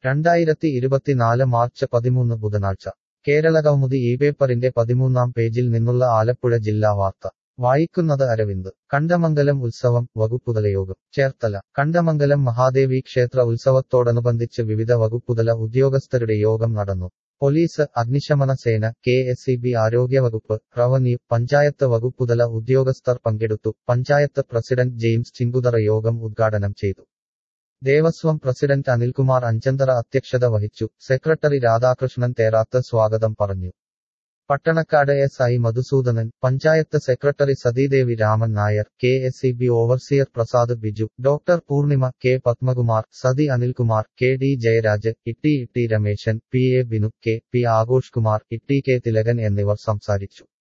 രണ്ടായിരത്തി ഇരുപത്തിനാല് മാർച്ച് പതിമൂന്ന് ബുധനാഴ്ച കേരളകൗമുദി ഈ പേപ്പറിന്റെ പതിമൂന്നാം പേജിൽ നിന്നുള്ള ആലപ്പുഴ ജില്ലാ വാർത്ത വായിക്കുന്നത് അരവിന്ദ് കണ്ടമംഗലം ഉത്സവം വകുപ്പുതലയോഗം ചേർത്തല കണ്ടമംഗലം മഹാദേവി ക്ഷേത്ര ഉത്സവത്തോടനുബന്ധിച്ച് വിവിധ വകുപ്പുതല ഉദ്യോഗസ്ഥരുടെ യോഗം നടന്നു പോലീസ് അഗ്നിശമന സേന കെ എസ് ഇ ബി ആരോഗ്യവകുപ്പ് റവന്യൂ പഞ്ചായത്ത് വകുപ്പുതല ഉദ്യോഗസ്ഥർ പങ്കെടുത്തു പഞ്ചായത്ത് പ്രസിഡന്റ് ജെയിംസ് ചിങ്കുതറ യോഗം ഉദ്ഘാടനം ചെയ്തു ദേവസ്വം പ്രസിഡന്റ് അനിൽകുമാർ അഞ്ചന്തറ അധ്യക്ഷത വഹിച്ചു സെക്രട്ടറി രാധാകൃഷ്ണൻ തേറാത്ത് സ്വാഗതം പറഞ്ഞു Pattanakkad S I Madhusoodanan panchayat secretary Sathidevi Raman Nair K S E B overseer Prasad Biju doctor Poornima K Padmakumar Sathi Anilkumar K D Jayaraj Itty Itty Rameshan P A Binu K P Aghosh Kumar Itty K Thilakan എന്നിവർ സംസാരിച്ചു